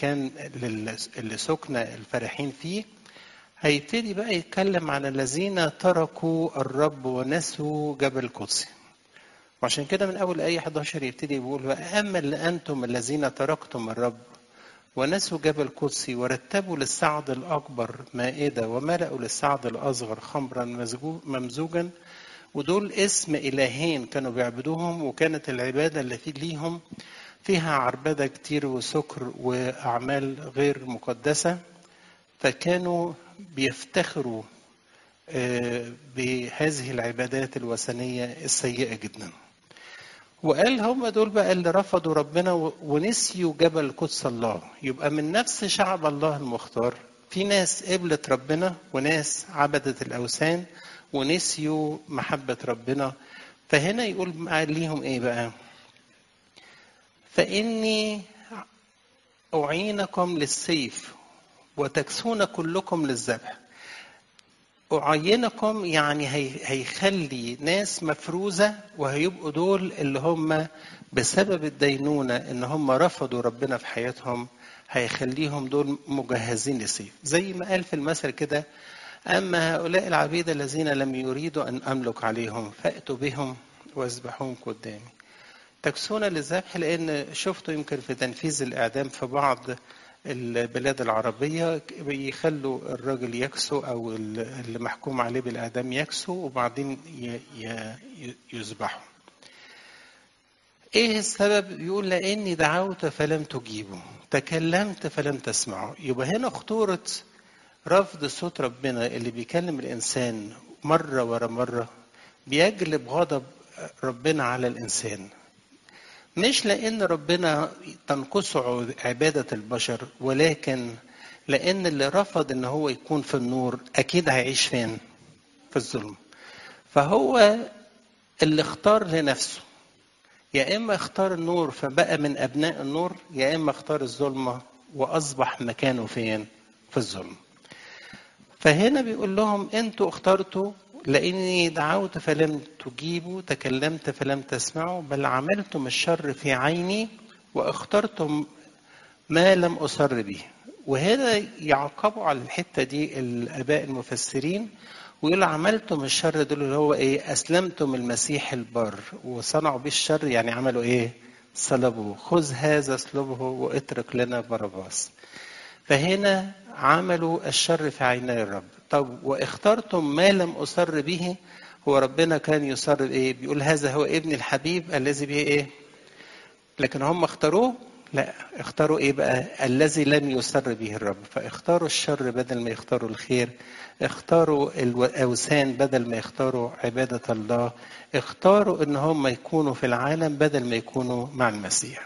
المكان لل- اللي سكن الفرحين فيه هيبتدي بقى يتكلم عن الذين تركوا الرب ونسوا جبل القدس وعشان كده من اول ايه 11 يبتدي يقول واما اللي انتم الذين تركتم الرب ونسوا جبل قدسي ورتبوا للسعد الاكبر مائده وملأوا للسعد الاصغر خمرا مزجو- ممزوجا ودول اسم الهين كانوا بيعبدوهم وكانت العباده اللي في ليهم فيها عربده كتير وسكر واعمال غير مقدسه فكانوا بيفتخروا آه، بهذه العبادات الوثنيه السيئه جدا وقال هم دول بقى اللي رفضوا ربنا و- ونسيوا جبل قدس الله يبقى من نفس شعب الله المختار في ناس قبلت ربنا وناس عبدت الأوثان ونسيوا محبة ربنا فهنا يقول مع- ليهم ايه بقى فإني أعينكم للسيف وتكسون كلكم للذبح أعينكم يعني هي هيخلي ناس مفروزة وهيبقوا دول اللي هم بسبب الدينونة إن هم رفضوا ربنا في حياتهم هيخليهم دول مجهزين للسيف زي ما قال في المثل كده أما هؤلاء العبيد الذين لم يريدوا أن أملك عليهم فأتوا بهم واذبحوهم قدامي تكسون للذبح لأن شفتوا يمكن في تنفيذ الإعدام في بعض البلاد العربية بيخلوا الراجل يكسو أو اللي محكوم عليه بالإعدام يكسو وبعدين ي- ي- يذبحوا ايه السبب يقول لاني دعوت فلم تجيبوا تكلمت فلم تسمعوا يبقى هنا خطوره رفض صوت ربنا اللي بيكلم الانسان مره ورا مره بيجلب غضب ربنا على الانسان مش لان ربنا تنقصه عباده البشر ولكن لان اللي رفض ان هو يكون في النور اكيد هيعيش فين في الظلم فهو اللي اختار لنفسه يا اما اختار النور فبقى من ابناء النور يا اما اختار الظلمه واصبح مكانه فين في الظلم فهنا بيقول لهم انتوا اخترتوا لاني دعوت فلم تجيبوا تكلمت فلم تسمعوا بل عملتم الشر في عيني واخترتم ما لم اصر به وهنا يعقبوا على الحته دي الاباء المفسرين ويقول عملتم الشر دول اللي هو ايه اسلمتم المسيح البر وصنعوا به الشر يعني عملوا ايه صلبوه خذ هذا اصلبه واترك لنا باراباس فهنا عملوا الشر في عيني الرب طب واخترتم ما لم اصر به هو ربنا كان يصر ايه بيقول هذا هو ابن الحبيب الذي به ايه لكن هم اختاروه لا اختاروا ايه بقى الذي لم يسر به الرب فاختاروا الشر بدل ما يختاروا الخير اختاروا الاوثان بدل ما يختاروا عباده الله اختاروا ان هم يكونوا في العالم بدل ما يكونوا مع المسيح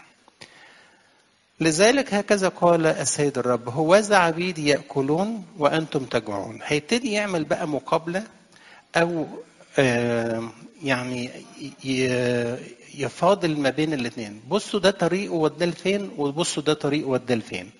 لذلك هكذا قال السيد الرب هوذا عبيدي ياكلون وانتم تجوعون هيبتدي يعمل بقى مقابله او آه يعني يفاضل ما بين الاثنين بصوا ده طريقه وداه لفين وبصوا ده طريقه وداه لفين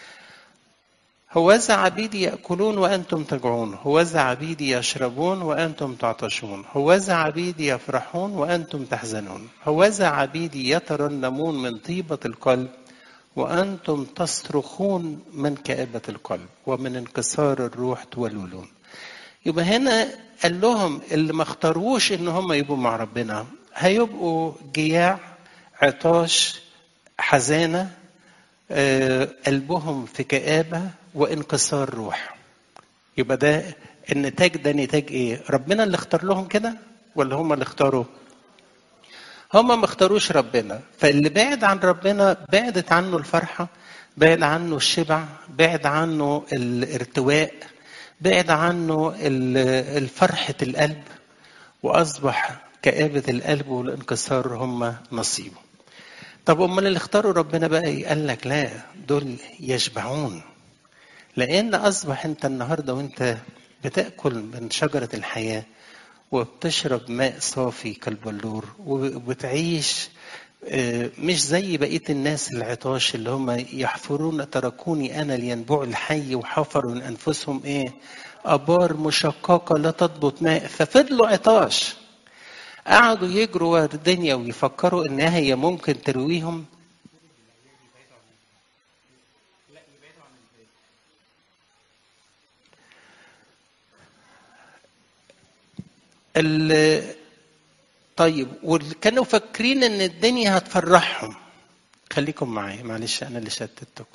هوذا عبيدي يأكلون وأنتم تجوعون هوذا عبيدي يشربون وأنتم تعطشون هوذا عبيدي يفرحون وأنتم تحزنون هوذا عبيدي يترنمون من طيبة القلب وأنتم تصرخون من كآبة القلب ومن انكسار الروح تولولون يبقى هنا قال لهم اللي ما اختاروش ان هم يبقوا مع ربنا هيبقوا جياع عطاش حزانه قلبهم في كآبة وانكسار روح يبقى ده النتاج ده نتاج ايه ربنا اللي اختار لهم كده ولا هم اللي اختاروا هم ما اختاروش ربنا فاللي بعد عن ربنا بعدت عنه الفرحة بعد عنه الشبع بعد عنه الارتواء بعد عنه الفرحة القلب وأصبح كآبة القلب والانكسار هم نصيبه طب امال اللي اختاروا ربنا بقى قال لك لا دول يشبعون لان اصبح انت النهارده وانت بتاكل من شجره الحياه وبتشرب ماء صافي كالبلور وبتعيش مش زي بقيه الناس العطاش اللي هم يحفرون تركوني انا لينبوع الحي وحفروا لانفسهم ايه ابار مشققه لا تضبط ماء ففضلوا عطاش قعدوا يجروا ورا الدنيا ويفكروا انها هي ممكن ترويهم ال- طيب وكانوا فاكرين ان الدنيا هتفرحهم خليكم معايا معلش انا اللي شتتكم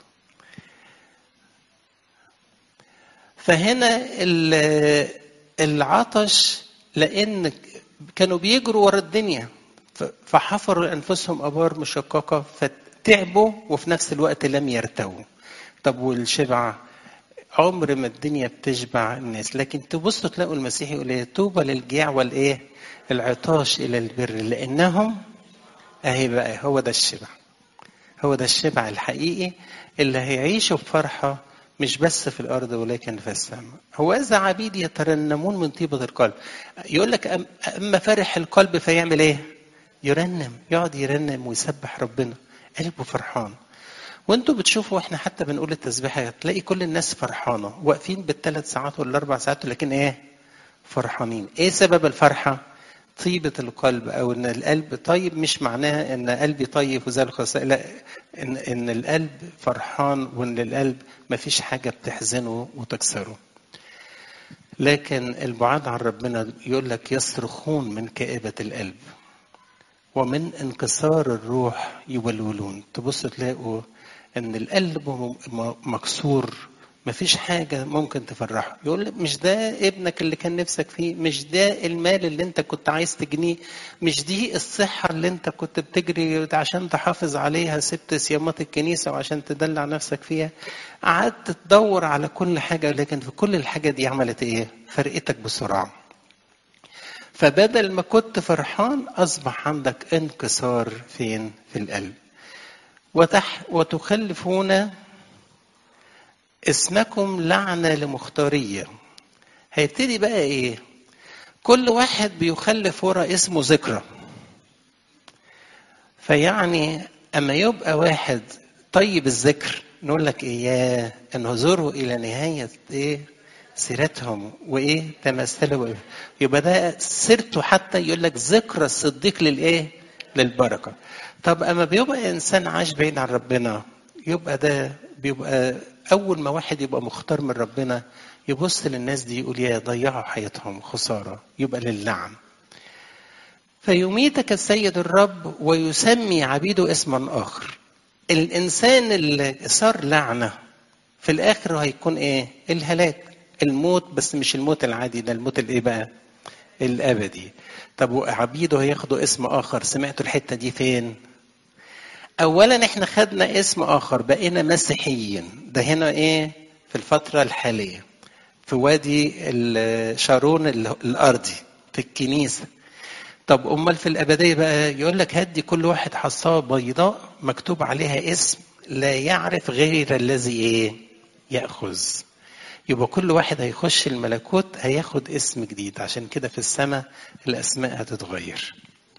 فهنا ال- العطش لان كانوا بيجروا ورا الدنيا ف- فحفروا لانفسهم ابار مشققه فتعبوا وفي نفس الوقت لم يرتووا طب والشبع عمر ما الدنيا بتشبع الناس لكن تبصوا تلاقوا المسيح يقول ايه طوبى للجيع والايه العطاش الى البر لانهم اهي بقى هو ده الشبع هو ده الشبع الحقيقي اللي هيعيشوا بفرحة مش بس في الأرض ولكن في السماء هو إذا عبيد يترنمون من طيبة القلب يقول لك أم- أما فرح القلب فيعمل إيه يرنم يقعد يرنم ويسبح ربنا قلبه فرحان وانتوا بتشوفوا احنا حتى بنقول التسبيحة تلاقي كل الناس فرحانة واقفين بالثلاث ساعات ولا الأربع ساعات لكن ايه فرحانين ايه سبب الفرحة طيبة القلب او ان القلب طيب مش معناها ان قلبي طيب وزي الخسائر لا ان ان القلب فرحان وان القلب ما فيش حاجة بتحزنه وتكسره لكن البعاد عن ربنا يقول لك يصرخون من كآبة القلب ومن انكسار الروح يولولون تبص تلاقوا ان القلب م- م- مكسور مفيش حاجة ممكن تفرحه يقول لك مش ده ابنك اللي كان نفسك فيه مش ده المال اللي انت كنت عايز تجنيه مش دي الصحة اللي انت كنت بتجري عشان تحافظ عليها سبت صيامات الكنيسة وعشان تدلع نفسك فيها قعدت تدور على كل حاجة لكن في كل الحاجة دي عملت ايه فرقتك بسرعة فبدل ما كنت فرحان أصبح عندك انكسار فين في القلب وتح وتخلفون اسمكم لعنة لمختارية هيبتدي بقى ايه كل واحد بيخلف ورا اسمه ذكرى فيعني اما يبقى واحد طيب الذكر نقول لك ايه يا انظروا الى نهايه ايه سيرتهم وايه تمثلوا إيه؟ يبقى ده سيرته حتى يقول لك ذكرى الصديق للايه للبركه طب اما بيبقى انسان عاش بعيد عن ربنا يبقى ده بيبقى اول ما واحد يبقى مختار من ربنا يبص للناس دي يقول يا ضيعوا حياتهم خساره يبقى للعن فيميتك السيد الرب ويسمي عبيده اسما اخر الانسان اللي صار لعنه في الاخر هيكون ايه الهلاك الموت بس مش الموت العادي ده الموت الايه بقى الابدي طب وعبيده هياخدوا اسم اخر سمعتوا الحته دي فين اولا احنا خدنا اسم اخر بقينا مسيحيين ده هنا ايه في الفتره الحاليه في وادي شارون الارضي في الكنيسه طب امال في الابديه بقى يقول لك هدي كل واحد حصاه بيضاء مكتوب عليها اسم لا يعرف غير الذي ايه ياخذ يبقى كل واحد هيخش الملكوت هياخد اسم جديد عشان كده في السماء الاسماء هتتغير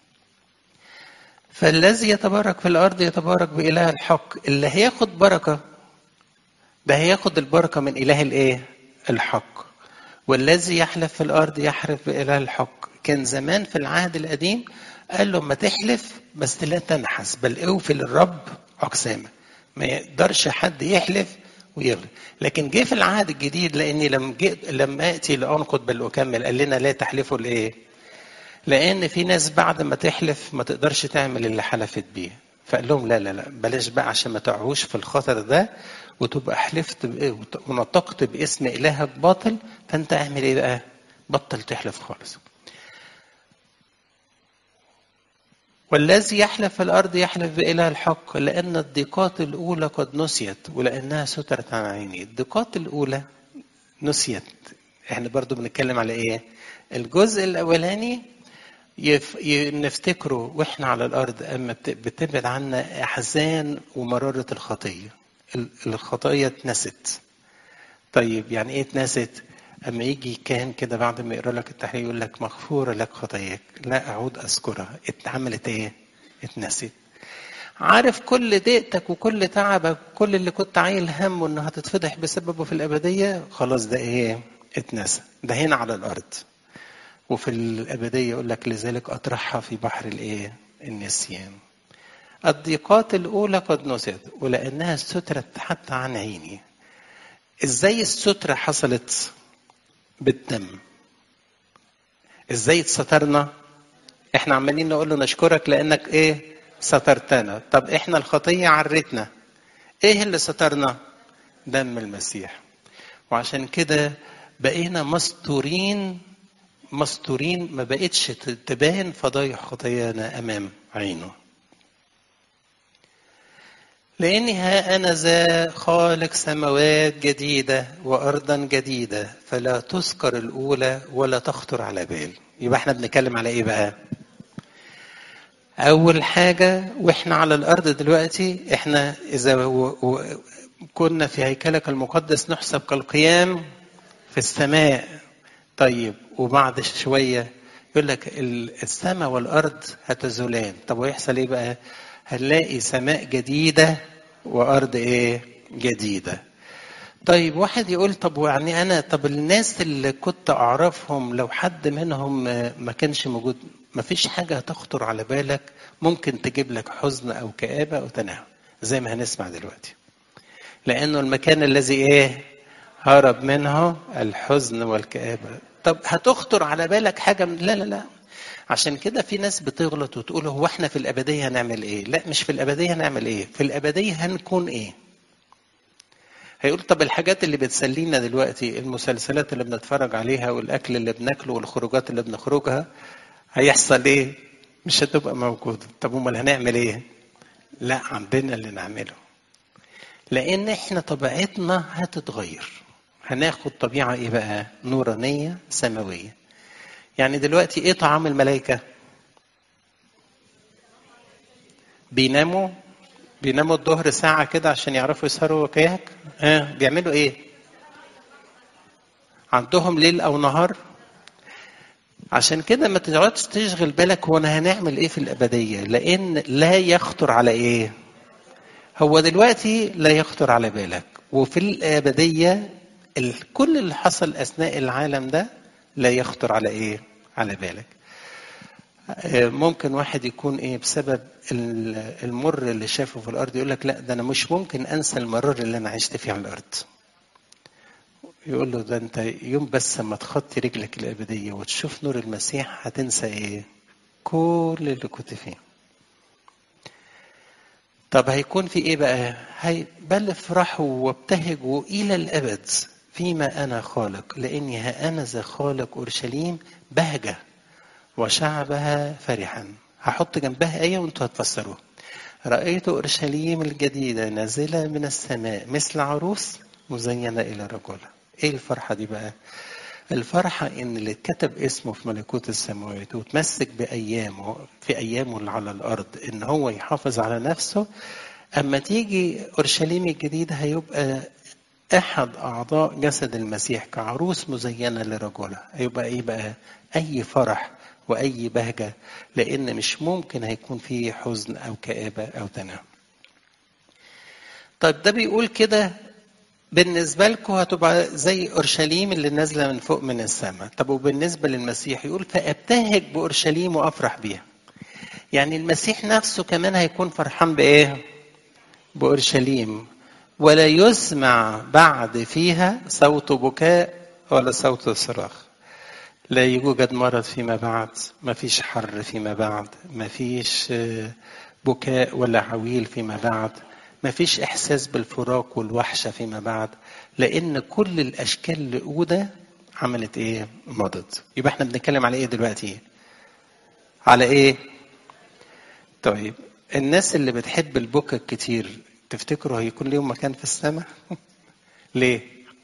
فالذي يتبارك في الارض يتبارك باله الحق اللي هياخد بركه ده هياخد البركه من اله الايه الحق والذي يحلف في الارض يحلف باله الحق كان زمان في العهد القديم قال له ما تحلف بس لا تنحس بل اوفي للرب اقسامك ما يقدرش حد يحلف ويغلب لكن جه في العهد الجديد لاني لم جئت لم اتي لانقض بل اكمل قال لنا لا تحلفوا لايه لان في ناس بعد ما تحلف ما تقدرش تعمل اللي حلفت بيه فقال لهم لا لا لا بلاش بقى عشان ما تقعوش في الخطر ده وتبقى حلفت بإيه ونطقت باسم الهك باطل فانت اعمل ايه بقى بطل تحلف خالص والذي يحلف في الأرض يحلف بإله الحق لأن الضيقات الأولى قد نسيت ولأنها سترت عن عيني الضيقات الأولى نسيت احنا برضو بنتكلم على ايه الجزء الأولاني يف... نفتكره واحنا على الأرض أما بتبعد عنا أحزان ومرارة الخطية الخطايا اتنست طيب يعني ايه اتنست اما يجي كان كده بعد ما يقرا لك التحرير يقول لك مغفوره لك خطاياك لا اعود اذكرها اتعملت ايه اتنست عارف كل ضيقتك وكل تعبك وكل اللي كنت عايل همه انه هتتفضح بسببه في الابديه خلاص ده ايه اتنسى ده هنا على الارض وفي الابديه يقول لك لذلك اطرحها في بحر الايه النسيان الضيقات الأولى قد نسيت ولأنها سترت حتى عن عيني ازاي السترة حصلت بالدم ازاي اتسترنا احنا عمالين نقول له نشكرك لانك ايه سترتنا طب احنا الخطية عرتنا ايه اللي سترنا دم المسيح وعشان كده بقينا مستورين مستورين ما بقتش تبان فضايح خطايانا امام عينه لاني ها انا ذا خالق سماوات جديده وارضا جديده فلا تذكر الاولى ولا تخطر على بال يبقى احنا بنتكلم على ايه بقى اول حاجه واحنا على الارض دلوقتي احنا اذا و... و... كنا في هيكلك المقدس نحسب كالقيام في السماء طيب وبعد شويه يقول لك السماء والارض هتزولان طب ويحصل ايه بقى هنلاقي سماء جديده وارض ايه جديده طيب واحد يقول طب يعني انا طب الناس اللي كنت اعرفهم لو حد منهم ما كانش موجود ما فيش حاجه هتخطر على بالك ممكن تجيب لك حزن او كآبه او تناهم زي ما هنسمع دلوقتي لانه المكان الذي ايه هرب منه الحزن والكآبه طب هتخطر على بالك حاجه من... لا لا لا عشان كده في ناس بتغلط وتقول هو احنا في الابديه هنعمل ايه؟ لا مش في الابديه هنعمل ايه؟ في الابديه هنكون ايه؟ هيقول طب الحاجات اللي بتسلينا دلوقتي المسلسلات اللي بنتفرج عليها والاكل اللي بناكله والخروجات اللي بنخرجها هيحصل ايه؟ مش هتبقى موجوده، طب امال هنعمل ايه؟ لا عندنا اللي نعمله. لان احنا طبيعتنا هتتغير. هناخد طبيعه ايه بقى؟ نورانيه سماويه. يعني دلوقتي ايه طعام الملائكه بيناموا بيناموا الظهر ساعه كده عشان يعرفوا يسهروا كياك اه بيعملوا ايه عندهم ليل او نهار عشان كده ما تقعدش تشغل بالك هو انا هنعمل ايه في الابديه لان لا يخطر على ايه هو دلوقتي لا يخطر على بالك وفي الابديه كل اللي حصل اثناء العالم ده لا يخطر على ايه على بالك ممكن واحد يكون ايه بسبب المر اللي شافه في الارض يقول لك لا ده انا مش ممكن انسى المرار اللي انا عشت فيه على الارض يقول له ده انت يوم بس ما تخطي رجلك الابديه وتشوف نور المسيح هتنسى ايه كل اللي كنت فيه طب هيكون في ايه بقى هي بل افرحوا وابتهجوا الى الابد فيما أنا خالق لأني ها أنا ذا خالق أورشليم بهجة وشعبها فرحا هحط جنبها آية وأنتوا هتفسروها رأيت أورشليم الجديدة نازلة من السماء مثل عروس مزينة إلى رجلها إيه الفرحة دي بقى الفرحة إن اللي كتب اسمه في ملكوت السماوات وتمسك بأيامه في أيامه اللي على الأرض إن هو يحافظ على نفسه أما تيجي أورشليم الجديدة هيبقى احد اعضاء جسد المسيح كعروس مزينه لرجلها هيبقى ايه بقى اي فرح واي بهجه لان مش ممكن هيكون فيه حزن او كابه او تنام طيب ده بيقول كده بالنسبة لكم هتبقى زي أورشليم اللي نازلة من فوق من السماء طب وبالنسبة للمسيح يقول فأبتهج بأورشليم وأفرح بيها يعني المسيح نفسه كمان هيكون فرحان بإيه بأورشليم ولا يسمع بعد فيها صوت بكاء ولا صوت صراخ لا يوجد مرض فيما بعد ما فيش حر فيما بعد ما فيش بكاء ولا عويل فيما بعد ما فيش إحساس بالفراق والوحشة فيما بعد لأن كل الأشكال الأولى عملت إيه؟ مضت يبقى إحنا بنتكلم على إيه دلوقتي؟ على إيه؟ طيب الناس اللي بتحب البكا كتير تفتكروا هيكون ليهم مكان في السماء؟ ليه؟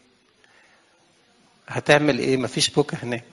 هتعمل ايه؟ مفيش بكا هناك.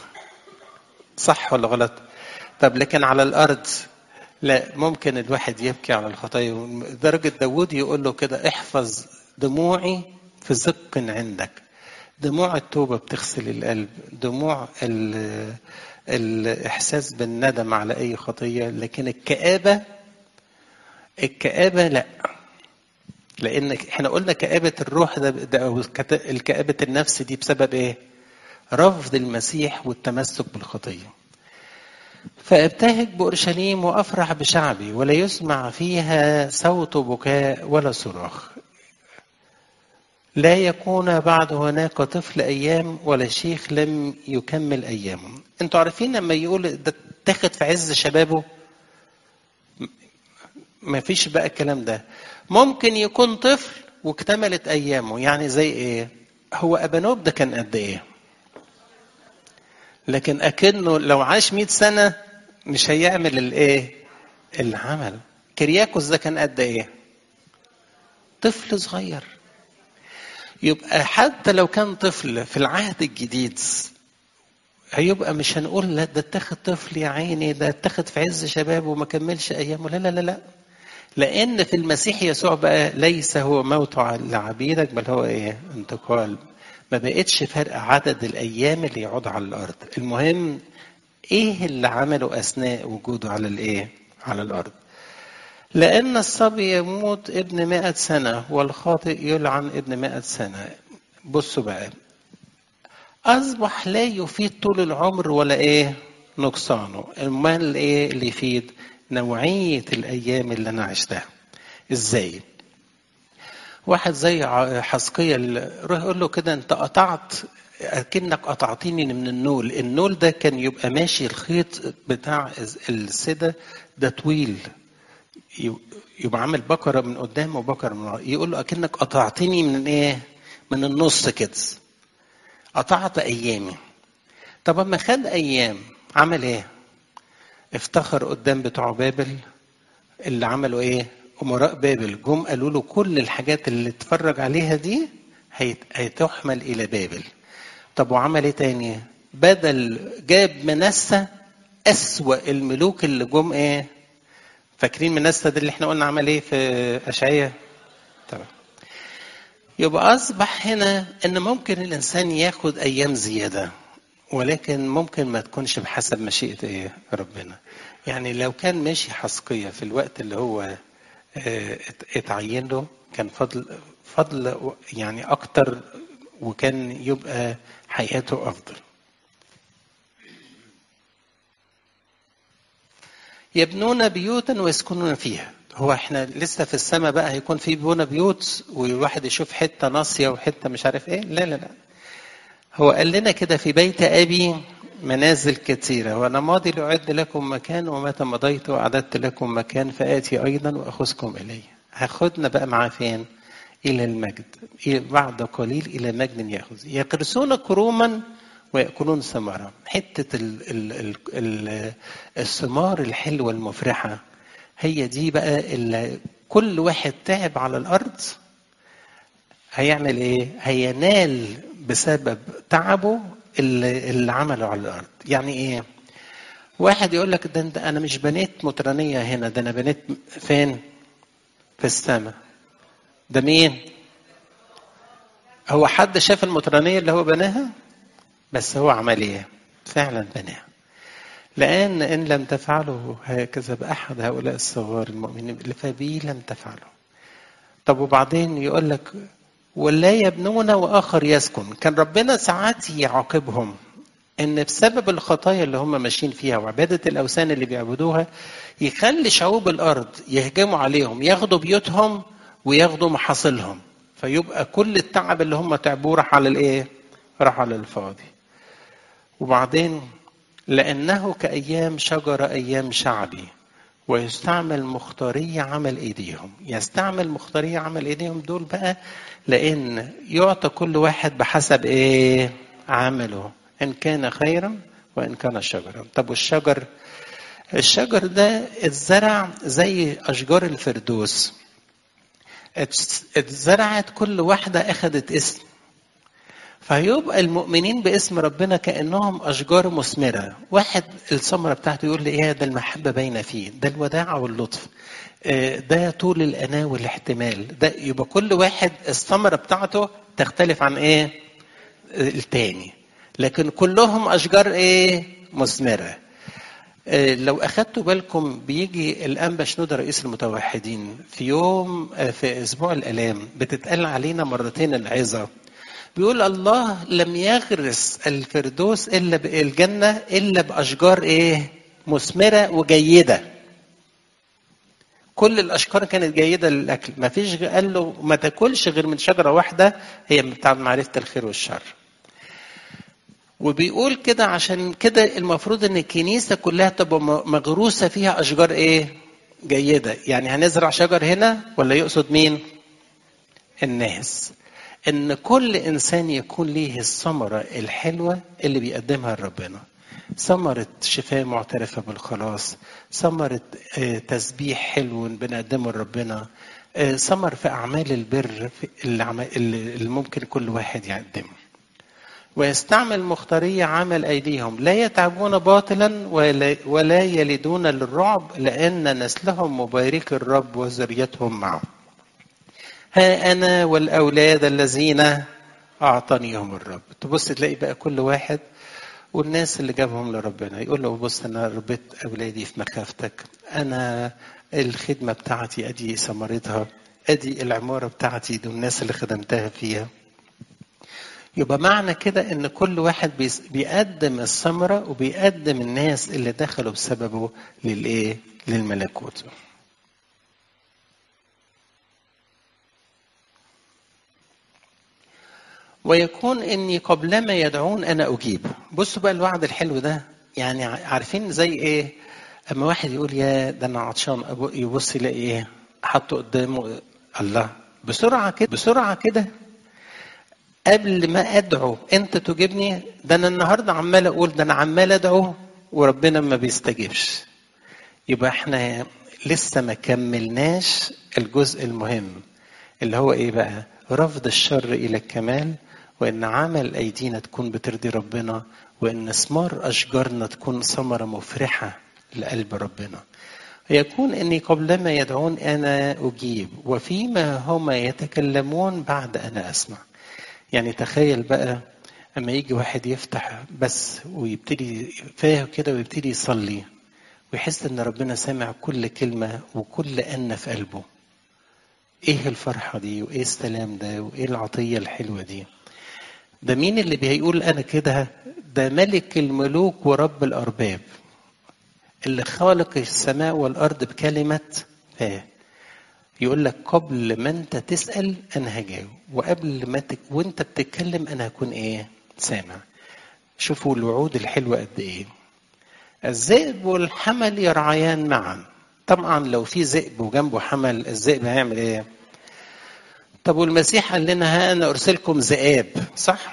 صح ولا غلط؟ طب لكن على الارض لا ممكن الواحد يبكي على الخطايا درجة داود يقول له كده احفظ دموعي في زق عندك دموع التوبة بتغسل القلب دموع ال الإحساس بالندم على أي خطية لكن الكآبة الكآبة لا لان احنا قلنا كآبة الروح ده, ده او الكآبة النفس دي بسبب ايه؟ رفض المسيح والتمسك بالخطية. فابتهج بأورشليم وأفرح بشعبي ولا يسمع فيها صوت بكاء ولا صراخ لا يكون بعد هناك طفل أيام ولا شيخ لم يكمل أيامه انتوا عارفين لما يقول ده اتاخد في عز شبابه ما فيش بقى الكلام ده ممكن يكون طفل واكتملت أيامه يعني زي إيه هو أبانوب ده كان قد إيه لكن أكنه لو عاش 100 سنة مش هيعمل الإيه العمل كرياكوس ده كان قد إيه طفل صغير يبقى حتى لو كان طفل في العهد الجديد هيبقى مش هنقول لا ده اتخذ طفل يا عيني ده اتخذ في عز شبابه وما كملش ايامه لا لا لا لا لان في المسيح يسوع بقى ليس هو موت لعبيدك بل هو ايه انتقال ما بقتش فرق عدد الايام اللي يقعد على الارض المهم ايه اللي عمله اثناء وجوده على الايه على الارض لأن الصبي يموت ابن مائة سنة والخاطئ يلعن ابن مائة سنة بصوا بقى أصبح لا يفيد طول العمر ولا إيه نقصانه المال إيه اللي يفيد نوعية الأيام اللي أنا عشتها إزاي واحد زي حسقية روح يقول له كده أنت قطعت أكنك قطعتني من النول النول ده كان يبقى ماشي الخيط بتاع السدة ده طويل يبقى عامل بكرة من قدام وبكرة من ورا يقول له أكنك قطعتني من إيه؟ من النص كده قطعت أيامي طب أما خد أيام عمل إيه؟ افتخر قدام بتوع بابل اللي عملوا إيه؟ أمراء بابل جم قالوا له كل الحاجات اللي اتفرج عليها دي هتحمل إلى بابل طب وعمل إيه تاني؟ بدل جاب منسى أسوأ الملوك اللي جم إيه؟ فاكرين منسى ده اللي احنا قلنا عمل ايه في اشعياء تمام يبقى اصبح هنا ان ممكن الانسان ياخد ايام زياده ولكن ممكن ما تكونش بحسب مشيئه ايه ربنا يعني لو كان ماشي حسقية في الوقت اللي هو اتعين له كان فضل فضل يعني اكتر وكان يبقى حياته افضل يبنون بيوتا ويسكنون فيها هو احنا لسه في السماء بقى هيكون في بونا بيوت والواحد يشوف حته ناصيه وحته مش عارف ايه لا لا لا هو قال لنا كده في بيت ابي منازل كثيرة وأنا ماضي لأعد لكم مكان ومتى مضيت وأعددت لكم مكان فآتي أيضا وأخذكم إلي هاخدنا بقى معاه فين إلى المجد بعد قليل إلى مجد يأخذ يقرسون كروما ويأكلون ثمرة حتة ال ال ال ال الثمار الحلوة المفرحة هي دي بقى اللي كل واحد تعب على الأرض هيعمل إيه؟ هينال بسبب تعبه اللي, اللي عمله على الأرض يعني إيه؟ واحد يقول لك ده أنا مش بنيت مطرانية هنا ده أنا بنيت فين؟ في السماء ده مين؟ هو حد شاف المطرانية اللي هو بناها؟ بس هو عمل ايه؟ فعلا بناها. لأن إن لم تفعلوا هكذا بأحد هؤلاء الصغار المؤمنين فبي لم تفعلوا. طب وبعدين يقول لك ولا يبنون وآخر يسكن، كان ربنا ساعات يعاقبهم إن بسبب الخطايا اللي هم ماشيين فيها وعبادة الأوثان اللي بيعبدوها يخلي شعوب الأرض يهجموا عليهم ياخدوا بيوتهم وياخدوا محاصيلهم فيبقى كل التعب اللي هم تعبوه راح على الإيه؟ راح على الفاضي. وبعدين لأنه كأيام شجر أيام شعبي ويستعمل مختارية عمل إيديهم يستعمل مختارية عمل إيديهم دول بقى لأن يعطى كل واحد بحسب إيه عمله إن كان خيرا وإن كان شجرا طب والشجر الشجر ده اتزرع زي أشجار الفردوس اتزرعت كل واحدة أخذت اسم فيبقى المؤمنين باسم ربنا كانهم اشجار مثمره واحد الثمره بتاعته يقول لي ايه ده المحبه باينه فيه ده الوداعه واللطف ده طول الاناه والاحتمال ده يبقى كل واحد الثمره بتاعته تختلف عن ايه التاني لكن كلهم اشجار ايه مثمره لو اخدتوا بالكم بيجي الانبا شنودة رئيس المتوحدين في يوم في اسبوع الالام بتتقال علينا مرتين العظه بيقول الله لم يغرس الفردوس الا بالجنه الا باشجار ايه مثمرة وجيدة كل الأشجار كانت جيدة للأكل ما فيش قال له ما تاكلش غير من شجرة واحدة هي بتاع معرفة الخير والشر وبيقول كده عشان كده المفروض ان الكنيسة كلها تبقى مغروسة فيها أشجار إيه؟ جيدة يعني هنزرع شجر هنا ولا يقصد مين؟ الناس ان كل انسان يكون ليه الثمره الحلوه اللي بيقدمها لربنا ثمرة شفاء معترفة بالخلاص ثمرة تسبيح حلو بنقدمه لربنا ثمر في أعمال البر اللي ممكن كل واحد يقدمه ويستعمل مختارية عمل أيديهم لا يتعبون باطلا ولا يلدون للرعب لأن نسلهم مبارك الرب وذريتهم معه ها أنا والأولاد الذين أعطانيهم الرب تبص تلاقي بقى كل واحد والناس اللي جابهم لربنا يقول له بص أنا ربيت أولادي في مخافتك أنا الخدمة بتاعتي أدي ثمرتها أدي العمارة بتاعتي دول الناس اللي خدمتها فيها يبقى معنى كده ان كل واحد بيقدم الثمره وبيقدم الناس اللي دخلوا بسببه للايه؟ للملكوت. ويكون اني قبلما يدعون انا اجيب بصوا بقى الوعد الحلو ده يعني عارفين زي ايه اما واحد يقول يا ده انا عطشان يبص يلاقي ايه حطه قدامه الله بسرعه كده بسرعه كده قبل ما ادعو انت تجيبني ده انا النهارده عمال اقول ده انا عمال ادعو وربنا ما بيستجيبش يبقى احنا لسه ما كملناش الجزء المهم اللي هو ايه بقى رفض الشر الى الكمال وان عمل ايدينا تكون بترضي ربنا وان ثمار اشجارنا تكون ثمره مفرحه لقلب ربنا يكون اني قبلما يدعون انا اجيب وفيما هما يتكلمون بعد انا اسمع يعني تخيل بقى اما يجي واحد يفتح بس ويبتدي فاه كده ويبتدي يصلي ويحس ان ربنا سامع كل كلمه وكل ان في قلبه ايه الفرحه دي وايه السلام ده وايه العطيه الحلوه دي ده مين اللي بيقول انا كده ده ملك الملوك ورب الارباب اللي خالق السماء والارض بكلمه فاه يقول لك قبل ما انت تسال انا هجاوب وقبل ما تك... وانت بتتكلم انا هكون ايه سامع شوفوا الوعود الحلوه قد ايه الذئب والحمل يرعيان معا طبعا لو في ذئب وجنبه حمل الذئب هيعمل ايه طب والمسيح قال لنا ها انا ارسلكم ذئاب صح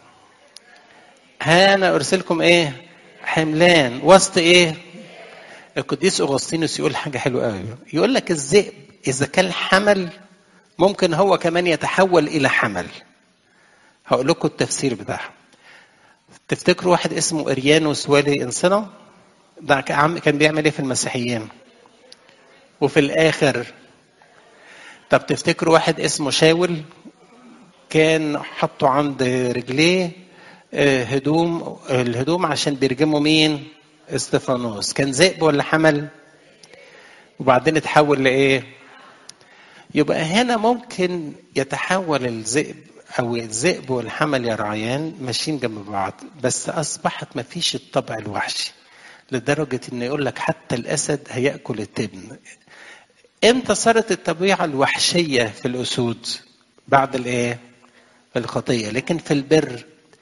ها انا ارسلكم ايه حملان وسط ايه القديس اغسطينوس يقول حاجه حلوه قوي يقول لك الذئب اذا كان حمل ممكن هو كمان يتحول الى حمل هقول لكم التفسير بتاعها تفتكروا واحد اسمه اريانوس والي انسنا ده كان بيعمل ايه في المسيحيين وفي الاخر طب تفتكروا واحد اسمه شاول كان حطوا عند رجليه هدوم الهدوم عشان بيرجموا مين استفانوس كان ذئب ولا حمل وبعدين اتحول لايه يبقى هنا ممكن يتحول الذئب او الذئب والحمل يرعيان ماشيين جنب بعض بس اصبحت ما فيش الطبع الوحشي لدرجه ان يقول لك حتى الاسد هياكل التبن امتى صارت الطبيعه الوحشيه في الاسود بعد الايه الخطيه لكن في البر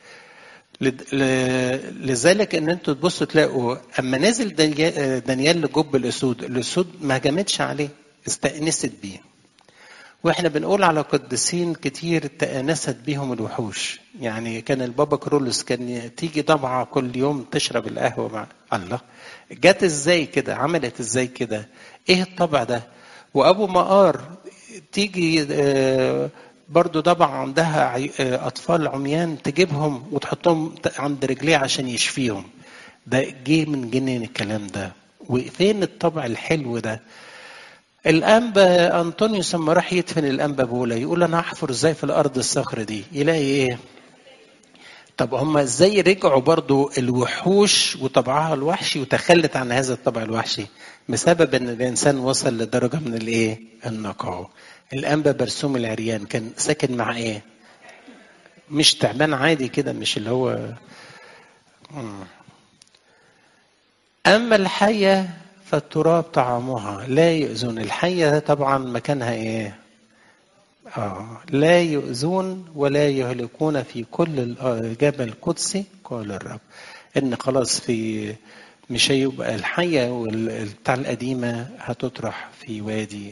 لذلك ان انتوا تبصوا تلاقوا اما نزل دانيال لجب الاسود الاسود ما هجمتش عليه استأنست بيه واحنا بنقول على قديسين كتير تأنست بيهم الوحوش يعني كان البابا كرولوس كان تيجي ضبعة كل يوم تشرب القهوة مع الله جت ازاي كده عملت ازاي كده ايه الطبع ده وابو مقار تيجي برضو ضبع عندها اطفال عميان تجيبهم وتحطهم عند رجليه عشان يشفيهم ده جه من جنين الكلام ده وفين الطبع الحلو ده الانبا انطونيوس لما راح يدفن الانبا بولا يقول انا هحفر ازاي في الارض الصخر دي يلاقي ايه طب هم ازاي رجعوا برضو الوحوش وطبعها الوحشي وتخلت عن هذا الطبع الوحشي بسبب ان الانسان وصل لدرجه من الايه النقاوه الانبا برسوم العريان كان ساكن مع ايه مش تعبان عادي كده مش اللي هو أما الحية فالتراب طعامها لا يؤذون الحية طبعا مكانها إيه آه لا يؤذون ولا يهلكون في كل الجبل القدسي قال الرب إن خلاص في مش هيبقى الحية بتاع القديمة هتطرح في وادي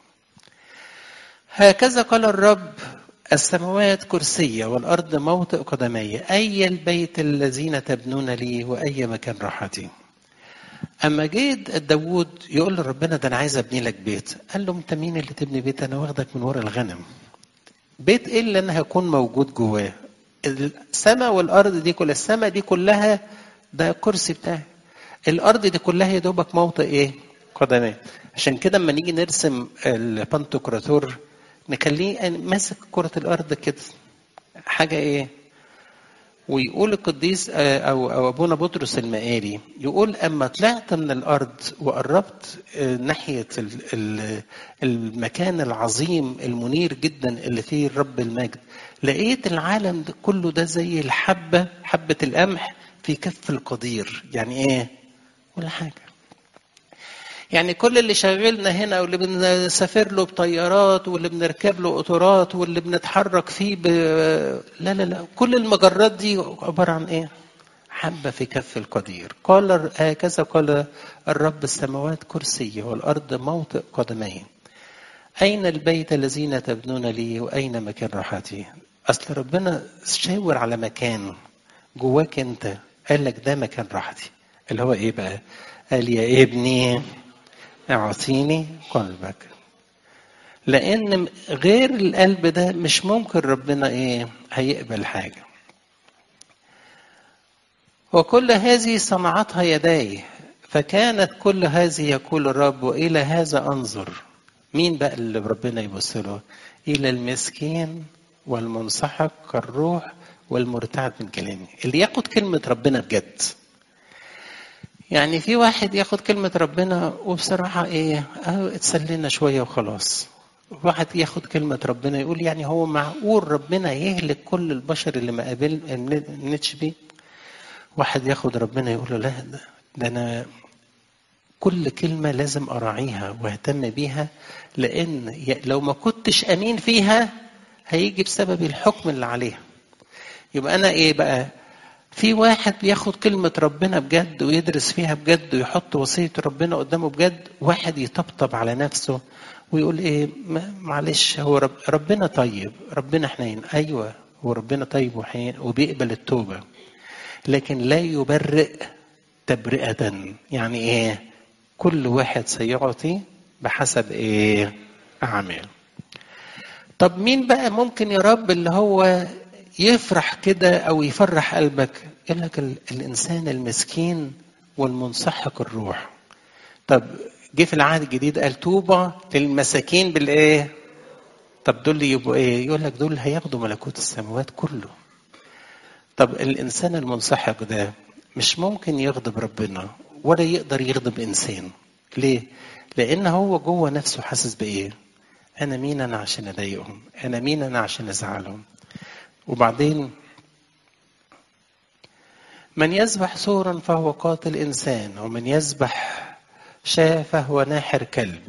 هكذا قال الرب السماوات كرسية والأرض موطئ قدمي أي البيت الذين تبنون لي وأي مكان راحتي أما جيت داوود يقول لربنا ده أنا عايز أبني لك بيت قال له أنت مين اللي تبني بيت أنا واخدك من ورا الغنم بيت إيه اللي أنا هكون موجود جواه السماء والأرض دي كلها السماء دي كلها ده الكرسي بتاعي الأرض دي كلها يا دوبك موطئ إيه قدمي عشان كده اما نيجي نرسم البانتوكراتور نخليه ماسك كرة الأرض كده حاجة إيه؟ ويقول القديس أو أو أبونا بطرس المقاري يقول أما طلعت من الأرض وقربت ناحية المكان العظيم المنير جدا اللي فيه الرب المجد لقيت العالم ده كله ده زي الحبة حبة القمح في كف القدير يعني إيه؟ ولا حاجة يعني كل اللي شغلنا هنا واللي بنسافر له بطيارات واللي بنركب له قطارات واللي بنتحرك فيه ب... لا لا لا كل المجرات دي عبارة عن ايه؟ حبة في كف القدير قال هكذا قال الرب السماوات كرسي والأرض موطئ قدمي أين البيت الذين تبنون لي وأين مكان راحتي أصل ربنا شاور على مكان جواك أنت قال لك ده مكان راحتي اللي هو إيه بقى قال يا ابني اعطيني قلبك لان غير القلب ده مش ممكن ربنا ايه هيقبل حاجه وكل هذه صنعتها يداي فكانت كل هذه يقول الرب والى هذا انظر مين بقى اللي ربنا يبص له الى المسكين والمنسحق الروح والمرتعد من كلامي اللي ياخد كلمه ربنا بجد يعني في واحد ياخد كلمة ربنا وبصراحة ايه اهو اتسلينا شوية وخلاص واحد ياخد كلمة ربنا يقول يعني هو معقول ربنا يهلك كل البشر اللي ما قابلناش بيه واحد ياخد ربنا يقول له لا ده, ده انا كل كلمة لازم أراعيها واهتم بيها لأن لو ما كنتش أمين فيها هيجي بسبب الحكم اللي عليها يبقى أنا إيه بقى في واحد بياخد كلمة ربنا بجد ويدرس فيها بجد ويحط وصية ربنا قدامه بجد واحد يطبطب على نفسه ويقول ايه معلش هو رب ربنا طيب ربنا حنين ايوه هو ربنا طيب وحنين وبيقبل التوبة لكن لا يبرئ تبرئة يعني ايه كل واحد سيعطي بحسب ايه اعمال طب مين بقى ممكن يا رب اللي هو يفرح كده او يفرح قلبك يقول لك الانسان المسكين والمنسحق الروح طب جه في العهد الجديد قال طوبى للمساكين بالايه طب دول يبقوا ايه يقول لك دول هياخدوا ملكوت السماوات كله طب الانسان المنسحق ده مش ممكن يغضب ربنا ولا يقدر يغضب انسان ليه لان هو جوه نفسه حاسس بايه انا مين انا عشان اضايقهم انا مين انا عشان ازعلهم وبعدين من يذبح سورا فهو قاتل انسان ومن يذبح شاة فهو ناحر كلب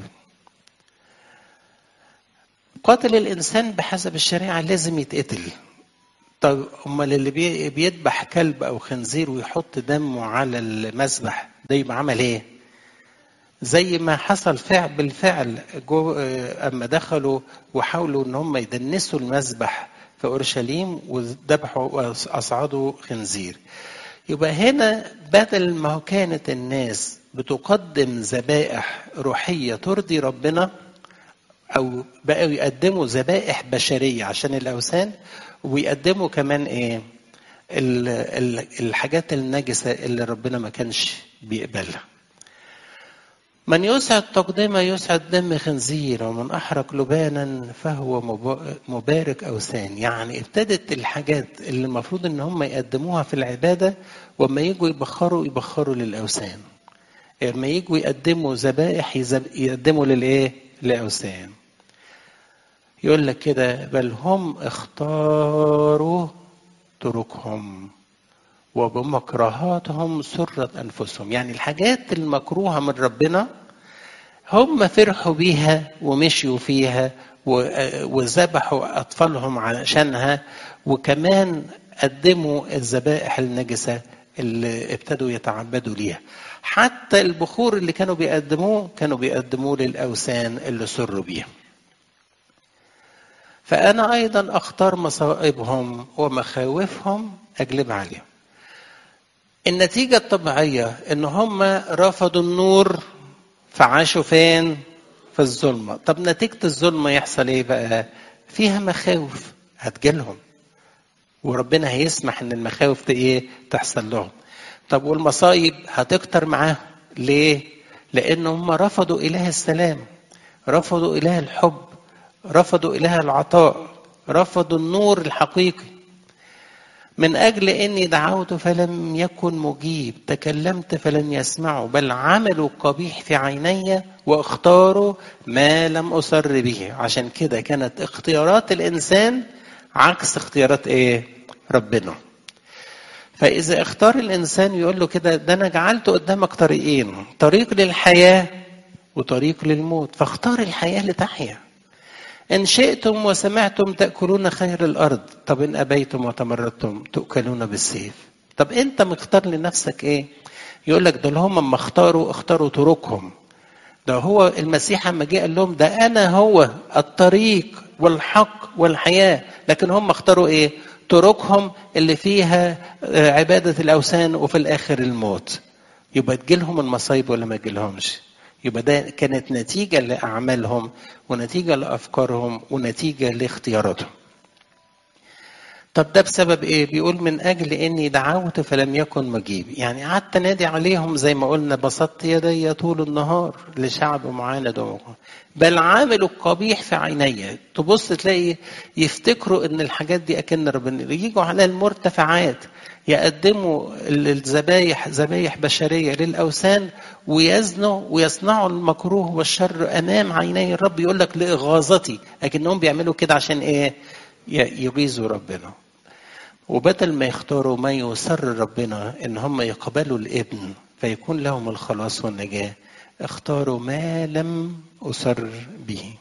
قاتل الانسان بحسب الشريعه لازم يتقتل طب امال اللي بيذبح كلب او خنزير ويحط دمه على المذبح ده يبقى عمل ايه زي ما حصل فعل بالفعل جو اما دخلوا وحاولوا ان هم يدنسوا المذبح في اورشليم وذبحوا واصعدوا خنزير يبقى هنا بدل ما كانت الناس بتقدم ذبائح روحيه ترضي ربنا او بقوا يقدموا ذبائح بشريه عشان الاوثان ويقدموا كمان ايه الحاجات النجسه اللي ربنا ما كانش بيقبلها من يسعد تقدمة يسعد دم خنزير ومن أحرق لبانا فهو مبارك أوثان يعني ابتدت الحاجات اللي المفروض إن هم يقدموها في العبادة وما يجوا يبخروا يبخروا للأوثان لما يجوا يقدموا ذبائح يقدموا للإيه؟ لأوثان يقول لك كده بل هم اختاروا طرقهم وبمكرهاتهم سرت أنفسهم يعني الحاجات المكروهة من ربنا هم فرحوا بيها ومشيوا فيها وذبحوا أطفالهم علشانها وكمان قدموا الذبائح النجسة اللي ابتدوا يتعبدوا ليها حتى البخور اللي كانوا بيقدموه كانوا بيقدموه للأوثان اللي سروا بيها فأنا أيضا أختار مصائبهم ومخاوفهم أجلب عليهم النتيجة الطبيعية إن هم رفضوا النور فعاشوا فين؟ في الظلمة طب نتيجة الظلمة يحصل إيه بقى؟ فيها مخاوف هتجيلهم وربنا هيسمح إن المخاوف دي إيه؟ تحصل لهم طب والمصايب هتكتر معاهم ليه؟ لأن هم رفضوا إله السلام رفضوا إله الحب رفضوا إله العطاء رفضوا النور الحقيقي من أجل إني دعوت فلم يكن مجيب تكلمت فلم يسمعوا بل عملوا قبيح في عيني واختاروا ما لم أصر به عشان كده كانت اختيارات الإنسان عكس اختيارات إيه ربنا فإذا اختار الإنسان يقول له كده ده أنا جعلت قدامك طريقين طريق للحياة وطريق للموت فاختار الحياة لتحيا إن شئتم وسمعتم تأكلون خير الأرض طب إن أبيتم وتمردتم تؤكلون بالسيف طب أنت مختار لنفسك إيه يقول لك دول هم اما اختاروا اختاروا طرقهم ده هو المسيح اما جه قال لهم ده انا هو الطريق والحق والحياه لكن هم اختاروا ايه طرقهم اللي فيها عباده الاوثان وفي الاخر الموت يبقى تجيلهم المصايب ولا ما تجيلهمش يبقى ده كانت نتيجة لأعمالهم ونتيجة لأفكارهم ونتيجة لاختياراتهم طب ده بسبب ايه بيقول من اجل اني دعوت فلم يكن مجيب يعني قعدت نادي عليهم زي ما قلنا بسطت يدي طول النهار لشعب معاند ومقاوم. بل عاملوا القبيح في عيني تبص تلاقي يفتكروا ان الحاجات دي اكن ربنا يجوا على المرتفعات يقدموا الذبايح ذبايح بشريه للاوثان ويزنوا ويصنعوا المكروه والشر امام عيني الرب يقول لك لاغاظتي لكنهم بيعملوا كده عشان ايه يغيظوا ربنا وبدل ما يختاروا ما يسر ربنا ان هم يقبلوا الابن فيكون لهم الخلاص والنجاه اختاروا ما لم اسر به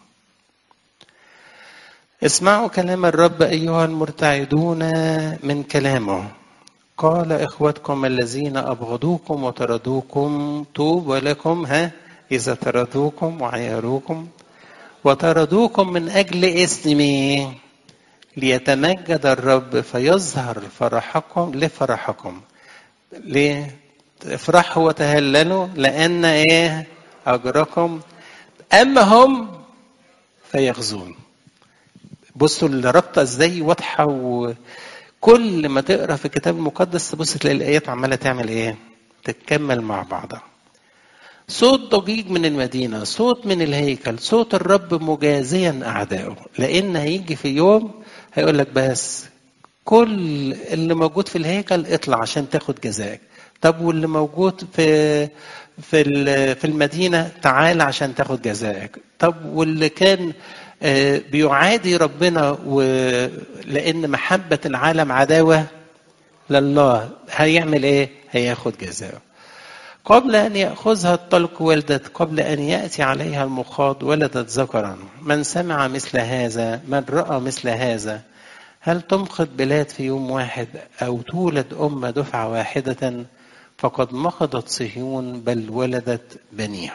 اسمعوا كلام الرب ايها المرتعدون من كلامه قال اخوتكم الذين ابغضوكم وطردوكم طوبى لكم ها اذا طردوكم وعيروكم وطردوكم من اجل اسمي ليتمجد الرب فيظهر فرحكم لفرحكم ليه افرحوا وتهللوا لان ايه اجركم اما هم فيغزون بصوا الرابطه ازاي واضحه وكل ما تقرا في الكتاب المقدس تبص تلاقي الايات عماله تعمل ايه تتكمل مع بعضها صوت ضجيج من المدينة صوت من الهيكل صوت الرب مجازيا أعدائه لأن هيجي في يوم هيقول لك بس كل اللي موجود في الهيكل اطلع عشان تاخد جزائك طب واللي موجود في في في المدينة تعال عشان تاخد جزائك طب واللي كان بيعادي ربنا لأن محبة العالم عداوة لله هيعمل ايه هياخد جزاءه قبل أن يأخذها الطلق ولدت قبل أن يأتي عليها المخاض ولدت ذكرا من سمع مثل هذا من رأى مثل هذا هل تمخض بلاد في يوم واحد أو تولد أمة دفعة واحدة فقد مخضت صهيون بل ولدت بنيها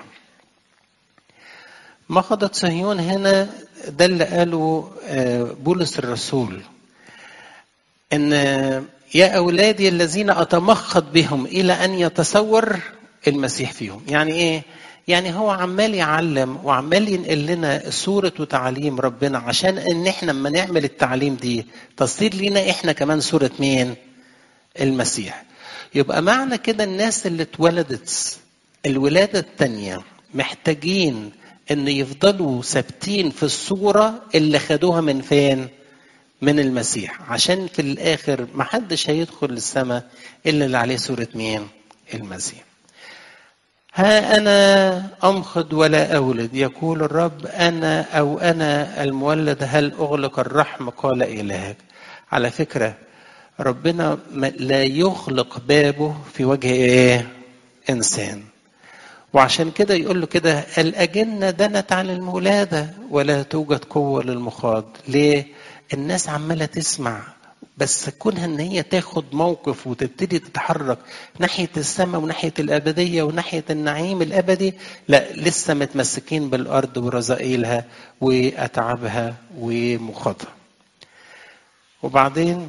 مخضت صهيون هنا ده اللي قاله بولس الرسول ان يا أولادي الذين أتمخض بهم إلى أن يتصور المسيح فيهم يعني إيه؟ يعني هو عمال يعلم وعمال ينقل لنا صورة وتعليم ربنا عشان إن إحنا لما نعمل التعليم دي تصير لنا إحنا كمان صورة مين؟ المسيح يبقى معنى كده الناس اللي اتولدت الولادة التانية محتاجين إن يفضلوا ثابتين في الصورة اللي خدوها من فين؟ من المسيح عشان في الآخر محدش هيدخل السماء إلا اللي عليه صورة مين؟ المسيح ها أنا أمخض ولا أولد يقول الرب أنا أو أنا المولد هل أغلق الرحم قال إلهك على فكرة ربنا لا يغلق بابه في وجه ايه انسان وعشان كده يقول له كده الأجنة دنت على المولادة ولا توجد قوة للمخاض ليه الناس عمالة تسمع بس كونها ان هي تاخد موقف وتبتدي تتحرك ناحيه السماء وناحيه الابديه وناحيه النعيم الابدي لا لسه متمسكين بالارض ورذائلها واتعابها ومخاطها وبعدين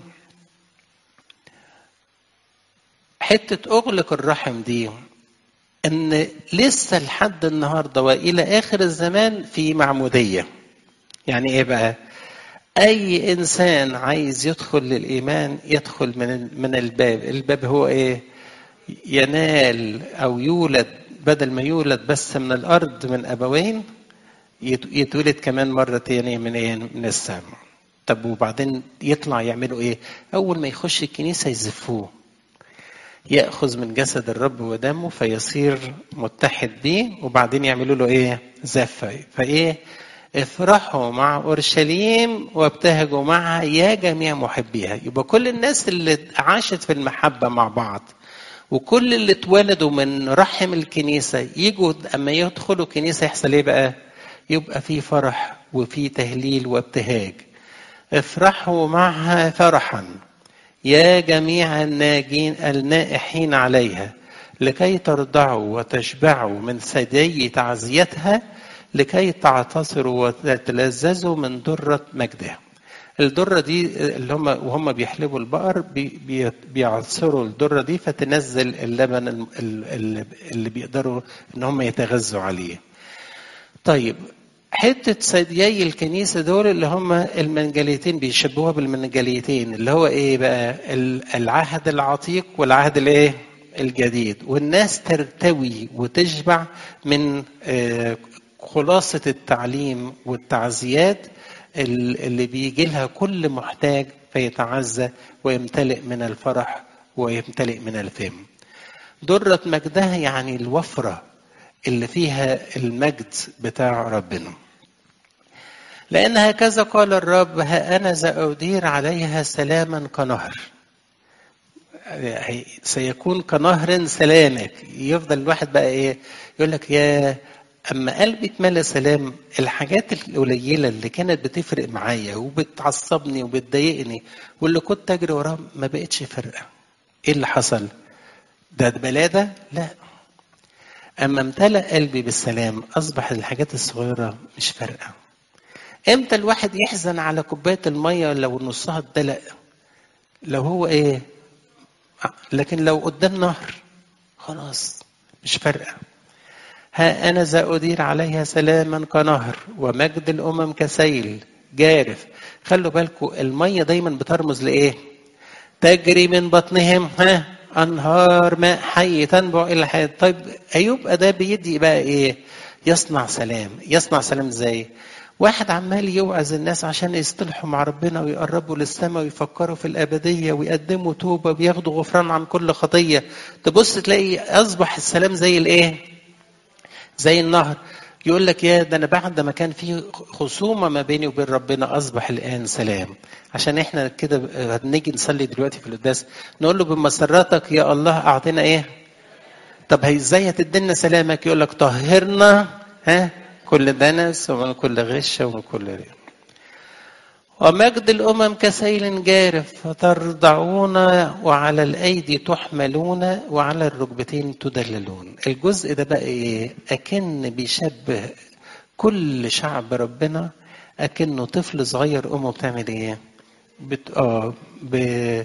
حته اغلق الرحم دي ان لسه لحد النهارده والى اخر الزمان في معموديه يعني ايه بقى اي انسان عايز يدخل للايمان يدخل من من الباب الباب هو ايه ينال او يولد بدل ما يولد بس من الارض من ابوين يتولد كمان مره تانية من ايه من السماء طب وبعدين يطلع يعملوا ايه اول ما يخش الكنيسه يزفوه ياخذ من جسد الرب ودمه فيصير متحد بيه وبعدين يعملوا له ايه زفه فايه افرحوا مع اورشليم وابتهجوا معها يا جميع محبيها يبقى كل الناس اللي عاشت في المحبه مع بعض وكل اللي اتولدوا من رحم الكنيسه يجوا اما يدخلوا الكنيسه يحصل ايه بقى يبقى في فرح وفي تهليل وابتهاج افرحوا معها فرحا يا جميع الناجين النائحين عليها لكي ترضعوا وتشبعوا من ثدي تعزيتها لكي تعتصروا وتتلذذوا من درة مجدها الدرة دي اللي هم وهم بيحلبوا البقر بي بي بيعصروا الدرة دي فتنزل اللبن اللي بيقدروا ان هم يتغذوا عليه. طيب حتة ثديي الكنيسة دول اللي هم المنجليتين بيشبهوها بالمنجليتين اللي هو ايه بقى العهد العتيق والعهد الايه الجديد والناس ترتوي وتشبع من خلاصة التعليم والتعزيات اللي بيجي لها كل محتاج فيتعزى ويمتلئ من الفرح ويمتلئ من الفم درة مجدها يعني الوفرة اللي فيها المجد بتاع ربنا لأن هكذا قال الرب ها أنا سأدير عليها سلاما كنهر سيكون كنهر سلامك يفضل الواحد بقى ايه يقول لك يا اما قلبي اتملى سلام الحاجات القليله اللي كانت بتفرق معايا وبتعصبني وبتضايقني واللي كنت اجري وراه ما بقتش فارقه ايه اللي حصل ده بلاده لا اما امتلأ قلبي بالسلام اصبح الحاجات الصغيره مش فارقه امتى الواحد يحزن على كوبايه الميه لو نصها اتدلق لو هو ايه لكن لو قدام نهر خلاص مش فارقه ها أنا ذا أدير عليها سلاما كنهر ومجد الأمم كسيل جارف خلوا بالكم المية دايما بترمز لإيه تجري من بطنهم ها أنهار ماء حي تنبع إلى الحياة طيب أيوب ده بيدي بقى إيه يصنع سلام يصنع سلام إزاي واحد عمال يوعظ الناس عشان يصطلحوا مع ربنا ويقربوا للسماء ويفكروا في الأبدية ويقدموا توبة وياخدوا غفران عن كل خطية تبص تلاقي أصبح السلام زي الإيه زي النهر يقول لك يا ده انا بعد ما كان في خصومه ما بيني وبين ربنا اصبح الان سلام عشان احنا كده هنيجي نصلي دلوقتي في القداس نقول له بمسرتك يا الله اعطينا ايه طب هي ازاي هتدينا سلامك يقول لك طهرنا ها كل دنس ومن كل غش ومن كل رياء ومجد الأمم كسيل جارف فترضعون وعلى الأيدي تحملون وعلى الركبتين تدللون الجزء ده بقى إيه أكن بيشبه كل شعب ربنا أكنه طفل صغير أمه بتعمل إيه بت... آه ب...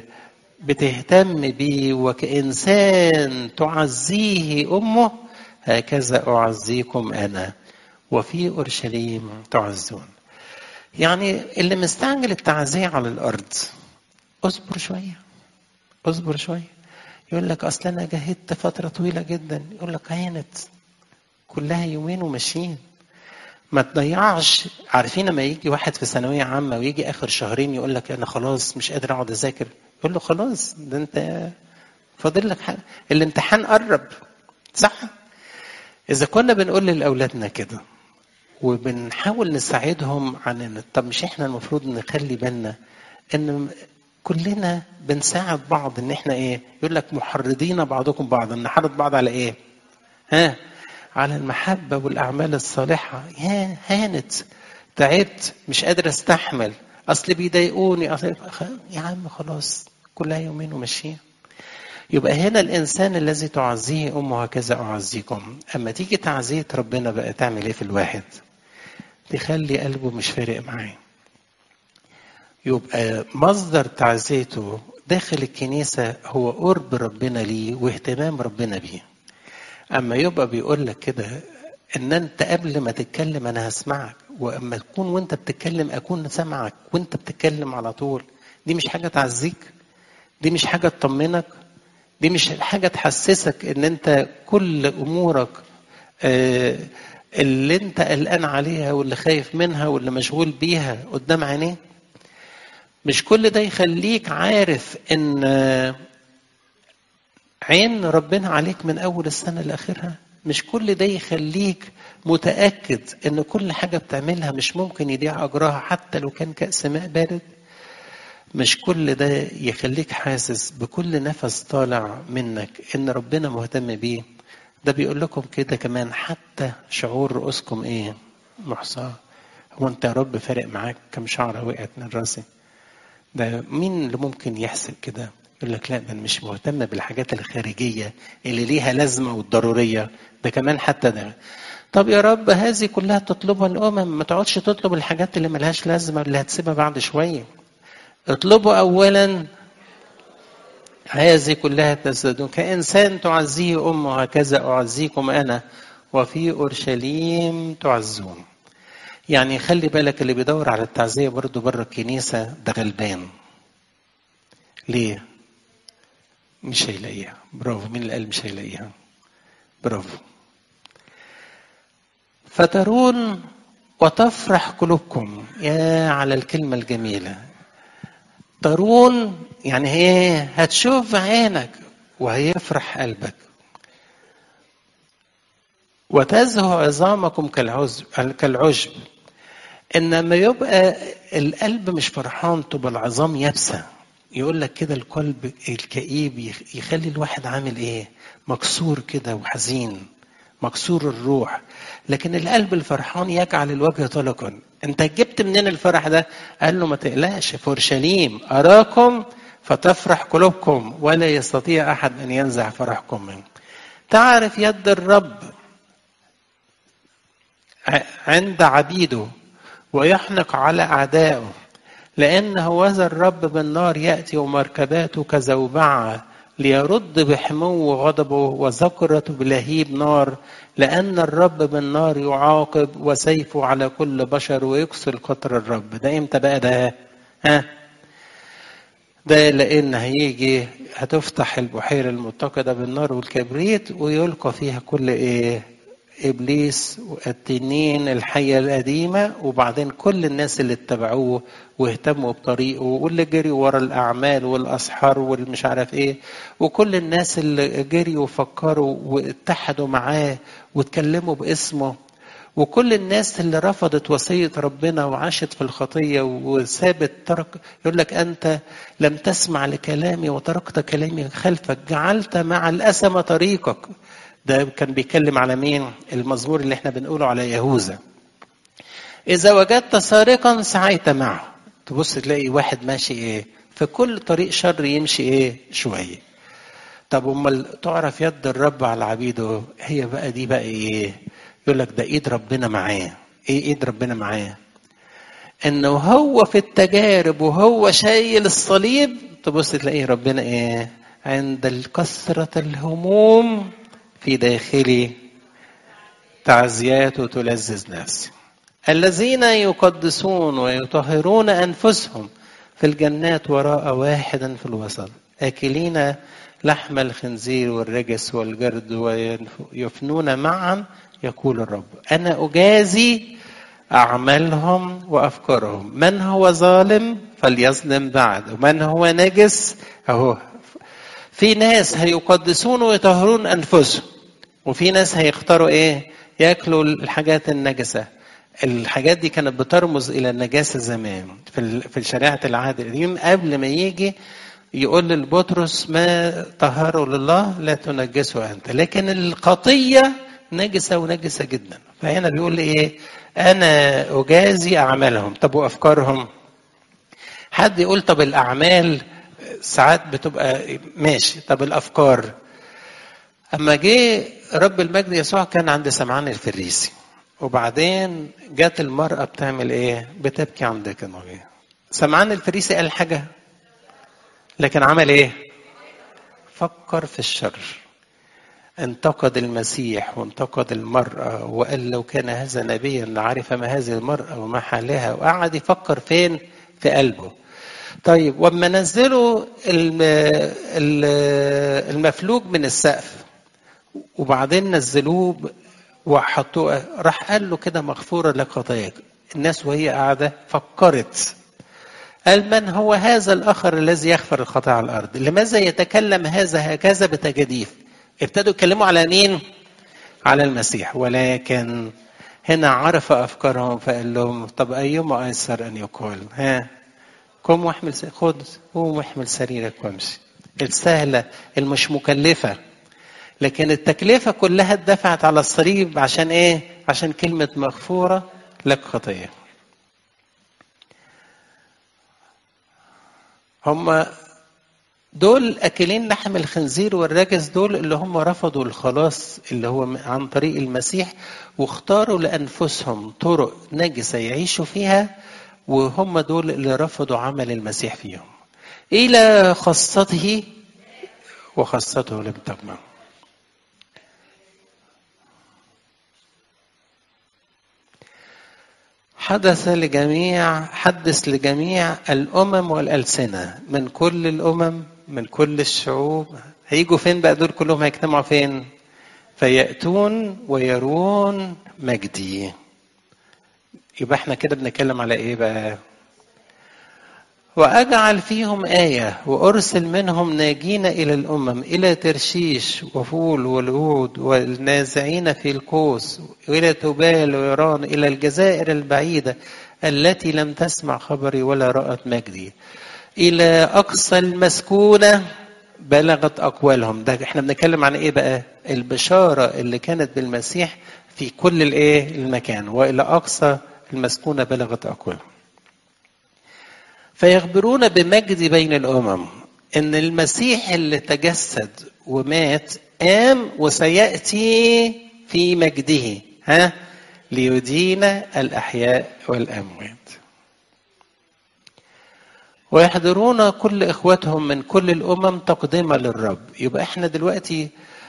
بتهتم بيه وكإنسان تعزيه أمه هكذا أعزيكم أنا وفي أورشليم تعزون يعني اللي مستعجل التعزية على الأرض اصبر شوية اصبر شوية يقول لك أصل أنا جهدت فترة طويلة جدا يقول لك هانت كلها يومين وماشيين ما تضيعش عارفين لما يجي واحد في ثانوية عامة ويجي آخر شهرين يقول لك أنا خلاص مش قادر أقعد أذاكر يقول له خلاص ده أنت فاضل لك حاجة الامتحان قرب صح؟ إذا كنا بنقول لأولادنا كده وبنحاول نساعدهم عن طب مش احنا المفروض نخلي بالنا ان كلنا بنساعد بعض ان احنا ايه يقول لك محرضين بعضكم بعضا نحرض بعض على ايه ها على المحبة والأعمال الصالحة يا هانت تعبت مش قادر استحمل اصل بيضايقوني اصل يا عم خلاص كلها يومين وماشيين يبقى هنا الانسان الذي تعزيه امه هكذا اعزيكم اما تيجي تعزيه ربنا بقى تعمل ايه في الواحد تخلي قلبه مش فارق معاه يبقى مصدر تعزيته داخل الكنيسة هو قرب ربنا ليه واهتمام ربنا بيه أما يبقى بيقول لك كده ان انت قبل ما تتكلم انا هسمعك واما تكون وانت بتتكلم اكون سامعك وانت بتتكلم على طول دي مش حاجه تعزيك دي مش حاجه تطمنك دي مش حاجه تحسسك ان انت كل امورك آه اللي انت قلقان عليها واللي خايف منها واللي مشغول بيها قدام عينيه مش كل ده يخليك عارف ان عين ربنا عليك من اول السنه لاخرها مش كل ده يخليك متأكد إن كل حاجة بتعملها مش ممكن يضيع أجرها حتى لو كان كأس ماء بارد مش كل ده يخليك حاسس بكل نفس طالع منك إن ربنا مهتم بيه ده بيقول لكم كده كمان حتى شعور رؤوسكم إيه محصاة هو أنت يا رب فارق معاك كم شعرة وقعت من راسي ده مين اللي ممكن يحسب كده يقول لك لا ده انا مش مهتم بالحاجات الخارجيه اللي ليها لازمه والضروريه ده كمان حتى ده طب يا رب هذه كلها تطلبها الامم ما تقعدش تطلب الحاجات اللي ملهاش لازمه اللي هتسيبها بعد شويه اطلبوا اولا هذه كلها تزدادون كانسان تعزيه امه هكذا اعزيكم انا وفي اورشليم تعزون يعني خلي بالك اللي بيدور على التعزيه برضه بره الكنيسه ده غلبان ليه مش هيلاقيها برافو مين اللي قال مش هيلاقيها برافو فترون وتفرح قلوبكم يا على الكلمة الجميلة ترون يعني هي هتشوف عينك وهيفرح قلبك وتزهو عظامكم كالعزب كالعشب انما يبقى القلب مش فرحان تبقى العظام يابسه يقول لك كده القلب الكئيب يخلي الواحد عامل ايه مكسور كده وحزين مكسور الروح لكن القلب الفرحان يجعل الوجه طلقا انت جبت منين الفرح ده قال له ما تقلقش في اورشليم اراكم فتفرح قلوبكم ولا يستطيع احد ان ينزع فرحكم منه تعرف يد الرب عند عبيده ويحنق على اعدائه لأن هوذا الرب بالنار يأتي ومركباته كزوبعة ليرد بحمو غضبه وذكرته بلهيب نار لأن الرب بالنار يعاقب وسيفه على كل بشر ويكسر قطر الرب ده امتى بقى ده ها ده لأن هيجي هتفتح البحيرة المتقدة بالنار والكبريت ويلقى فيها كل ايه ابليس والتنين الحيه القديمه وبعدين كل الناس اللي اتبعوه واهتموا بطريقه واللي جريوا ورا الاعمال والاسحار والمش عارف ايه وكل الناس اللي جريوا وفكروا واتحدوا معاه واتكلموا باسمه وكل الناس اللي رفضت وصية ربنا وعاشت في الخطية وسابت ترك يقول لك أنت لم تسمع لكلامي وتركت كلامي خلفك جعلت مع الأسم طريقك ده كان بيتكلم على مين المزمور اللي احنا بنقوله على يهوذا إذا وجدت سارقا سعيت معه تبص تلاقي واحد ماشي إيه في كل طريق شر يمشي إيه شوية طب امال تعرف يد الرب على عبيده هي بقى دي بقى ايه يقول لك ده ايد ربنا معاه ايه ايد ربنا معاه انه هو في التجارب وهو شايل الصليب تبص تلاقيه ربنا ايه عند كثرة الهموم في داخلي تعزيات تلذذ نفسي الذين يقدسون ويطهرون انفسهم في الجنات وراء واحدا في الوسط اكلين لحم الخنزير والرجس والجرد ويفنون معا يقول الرب انا اجازي اعمالهم وافكارهم من هو ظالم فليظلم بعد ومن هو نجس اهو في ناس هيقدسون ويطهرون انفسهم وفي ناس هيختاروا ايه ياكلوا الحاجات النجسه الحاجات دي كانت بترمز الى النجاسه زمان في في شريعه العهد القديم قبل ما يجي يقول للبطرس ما طهره لله لا تنجسه انت لكن الخطيه نجسه ونجسه جدا فهنا بيقول ايه انا اجازي اعمالهم طب وافكارهم حد يقول طب الاعمال ساعات بتبقى ماشي طب الافكار اما جه رب المجد يسوع كان عند سمعان الفريسي وبعدين جت المرأة بتعمل ايه؟ بتبكي عند كنوية. سمعان الفريسي قال حاجة لكن عمل ايه؟ فكر في الشر. انتقد المسيح وانتقد المرأة وقال لو كان هذا نبيا لعرف ما هذه المرأة وما حالها وقعد يفكر فين؟ في قلبه. طيب وما نزلوا المفلوج من السقف وبعدين نزلوه وحطوه راح قال له كده مغفورة لك خطاياك الناس وهي قاعدة فكرت قال من هو هذا الآخر الذي يغفر الخطايا على الأرض لماذا يتكلم هذا هكذا بتجديف ابتدوا يتكلموا على مين على المسيح ولكن هنا عرف أفكارهم فقال لهم طب أيما أيسر أن يقول ها قم واحمل خد قوم واحمل سريرك وامشي السهلة المش مكلفة لكن التكلفة كلها اتدفعت على الصليب عشان ايه؟ عشان كلمة مغفورة لك خطية. هم دول أكلين لحم الخنزير والرجس دول اللي هم رفضوا الخلاص اللي هو عن طريق المسيح واختاروا لأنفسهم طرق نجسة يعيشوا فيها وهم دول اللي رفضوا عمل المسيح فيهم. إلى خاصته وخاصته لم تقبل. حدث لجميع حدث لجميع الامم والالسنه من كل الامم من كل الشعوب هيجوا فين بقى دول كلهم هيجتمعوا فين فياتون ويرون مجدي يبقى احنا كده بنتكلم على ايه بقى واجعل فيهم ايه وارسل منهم ناجين الى الامم الى ترشيش وفول والعود والنازعين في القوس والى تبال ويران الى الجزائر البعيده التي لم تسمع خبري ولا رات مجدي الى اقصى المسكونه بلغت اقوالهم ده احنا بنتكلم عن ايه بقى البشاره اللي كانت بالمسيح في كل الايه المكان والى اقصى المسكونه بلغت اقوالهم فيخبرون بمجد بين الامم ان المسيح اللي تجسد ومات قام وسياتي في مجده ها ليدين الاحياء والاموات ويحضرون كل اخوتهم من كل الامم تقدمه للرب يبقى احنا دلوقتي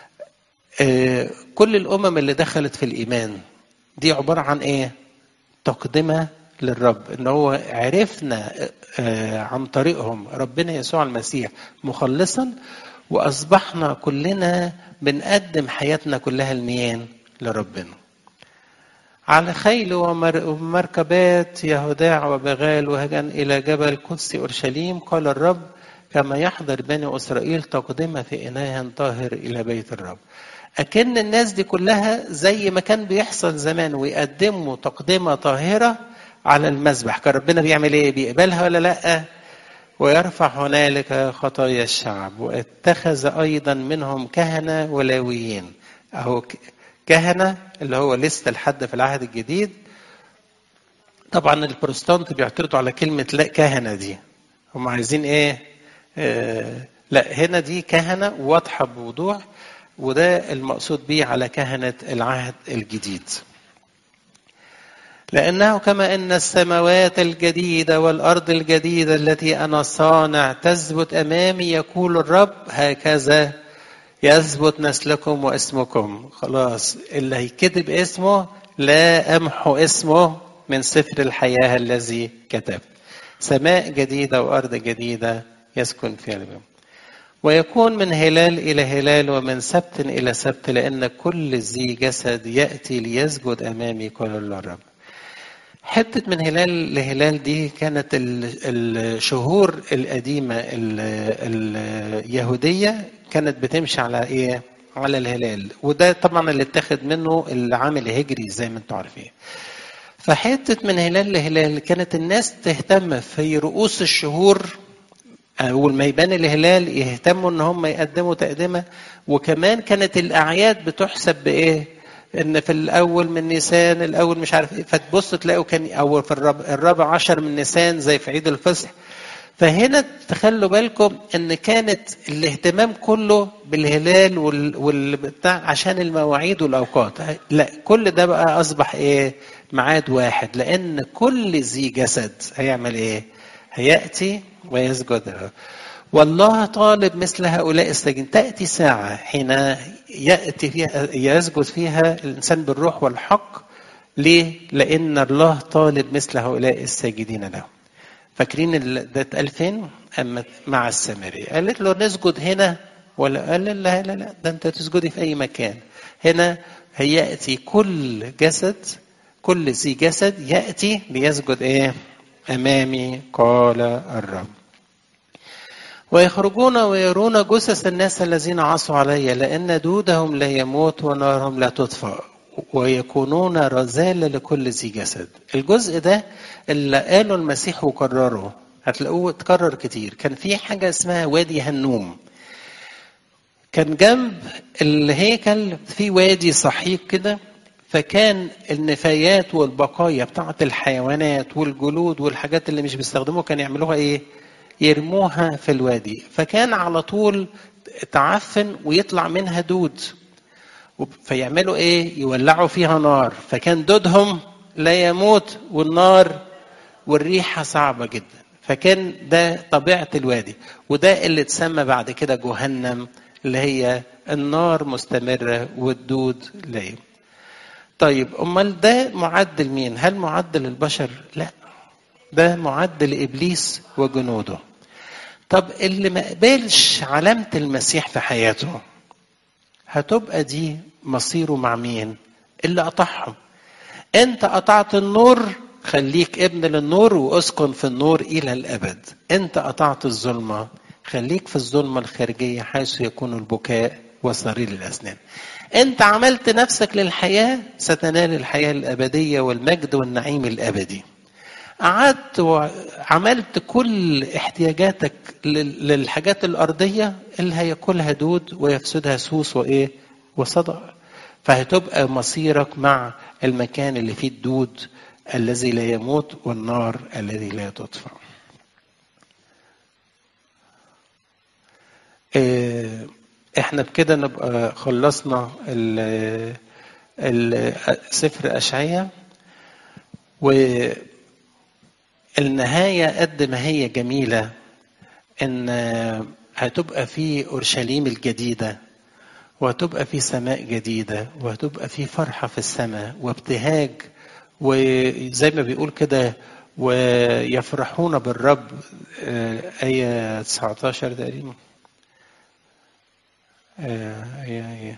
كل الامم اللي دخلت في الايمان دي عباره عن ايه تقدمه للرب ان هو عرفنا عن طريقهم ربنا يسوع المسيح مخلصا واصبحنا كلنا بنقدم حياتنا كلها الميان لربنا على خيل ومركبات يهوداع وبغال وهجن الى جبل قدس اورشليم قال الرب كما يحضر بني اسرائيل تقدمه في اناء طاهر الى بيت الرب اكن الناس دي كلها زي ما كان بيحصل زمان ويقدموا تقدمه طاهره على المذبح كان ربنا بيعمل ايه بيقبلها ولا لا ويرفع هنالك خطايا الشعب واتخذ ايضا منهم كهنه ولاويين اهو كهنه اللي هو لسه لحد في العهد الجديد طبعا البروتستانت بيعترضوا على كلمه لا كهنه دي هم عايزين ايه آه لا هنا دي كهنه واضحه بوضوح وده المقصود به على كهنه العهد الجديد لأنه كما أن السماوات الجديدة والأرض الجديدة التي أنا صانع تثبت أمامي يقول الرب هكذا يثبت نسلكم واسمكم خلاص اللي هيكتب اسمه لا أمحو اسمه من سفر الحياة الذي كتب سماء جديدة وأرض جديدة يسكن فيها اليوم ويكون من هلال إلى هلال ومن سبت إلى سبت لأن كل ذي جسد يأتي ليسجد أمامي قال الرب حتة من هلال لهلال دي كانت الشهور القديمة اليهودية كانت بتمشي على ايه؟ على الهلال وده طبعا اللي اتخذ منه العام الهجري زي ما انتم عارفين. فحتة من هلال لهلال كانت الناس تهتم في رؤوس الشهور أول ما يبان الهلال يهتموا إن هم يقدموا تقدمة وكمان كانت الأعياد بتحسب بإيه؟ إن في الأول من نيسان الأول مش عارف إيه فتبص تلاقوا كان أو في الرابع, الرابع عشر من نيسان زي في عيد الفصح فهنا تخلوا بالكم ان كانت الاهتمام كله بالهلال وال, والبتاع عشان المواعيد والاوقات لا كل ده بقى اصبح ايه ميعاد واحد لان كل ذي جسد هيعمل ايه هياتي ويسجد له والله طالب مثل هؤلاء الساجدين تأتي ساعة حين يأتي فيها يسجد فيها الإنسان بالروح والحق ليه؟ لأن الله طالب مثل هؤلاء الساجدين له فاكرين ده اتقال فين؟ أما مع السامرية قالت له نسجد هنا ولا قال لا لا لا ده أنت تسجدي في أي مكان هنا هيأتي كل جسد كل ذي جسد يأتي ليسجد إيه؟ أمامي قال الرب ويخرجون ويرون جثث الناس الذين عصوا علي لأن دودهم لا يموت ونارهم لا تطفأ ويكونون رذالة لكل ذي جسد الجزء ده اللي قاله المسيح وكرره هتلاقوه اتكرر كتير كان في حاجة اسمها وادي هنوم كان جنب الهيكل في وادي صحيح كده فكان النفايات والبقايا بتاعة الحيوانات والجلود والحاجات اللي مش بيستخدموها كان يعملوها ايه يرموها في الوادي فكان على طول تعفن ويطلع منها دود فيعملوا ايه يولعوا فيها نار فكان دودهم لا يموت والنار والريحة صعبة جدا فكان ده طبيعة الوادي وده اللي اتسمى بعد كده جهنم اللي هي النار مستمرة والدود لا يموت طيب امال ده معدل مين هل معدل البشر لا ده معدل ابليس وجنوده طب اللي ما قبلش علامة المسيح في حياته هتبقى دي مصيره مع مين اللي قطعهم انت قطعت النور خليك ابن للنور واسكن في النور الى الابد انت قطعت الظلمه خليك في الظلمه الخارجيه حيث يكون البكاء وصرير الاسنان انت عملت نفسك للحياه ستنال الحياه الابديه والمجد والنعيم الابدي قعدت وعملت كل احتياجاتك للحاجات الارضيه اللي هياكلها دود ويفسدها سوس وايه وصدأ فهتبقى مصيرك مع المكان اللي فيه الدود الذي لا يموت والنار الذي لا تطفأ احنا بكده نبقى خلصنا سفر أشعية والنهاية قد ما هي جميلة إن هتبقى في أورشليم الجديدة وهتبقى في سماء جديدة وهتبقى في فرحة في السماء وابتهاج وزي ما بيقول كده ويفرحون بالرب آية 19 تقريبا آية آية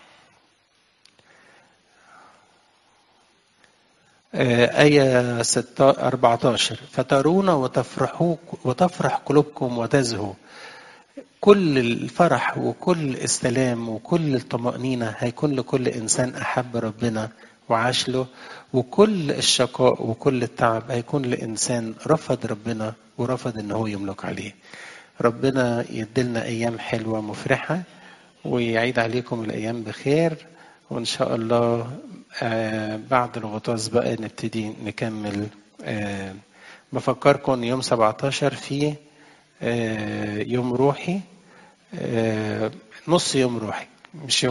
آية 14 فترون وتفرحوا وتفرح قلوبكم وتزهو كل الفرح وكل السلام وكل الطمأنينة هيكون لكل إنسان أحب ربنا وعاش له وكل الشقاء وكل التعب هيكون لإنسان رفض ربنا ورفض إن هو يملك عليه ربنا يدلنا أيام حلوة مفرحة ويعيد عليكم الأيام بخير وإن شاء الله بعد الغطاس بقى نبتدي نكمل بفكركم يوم 17 في يوم روحي نص يوم روحي مش يوم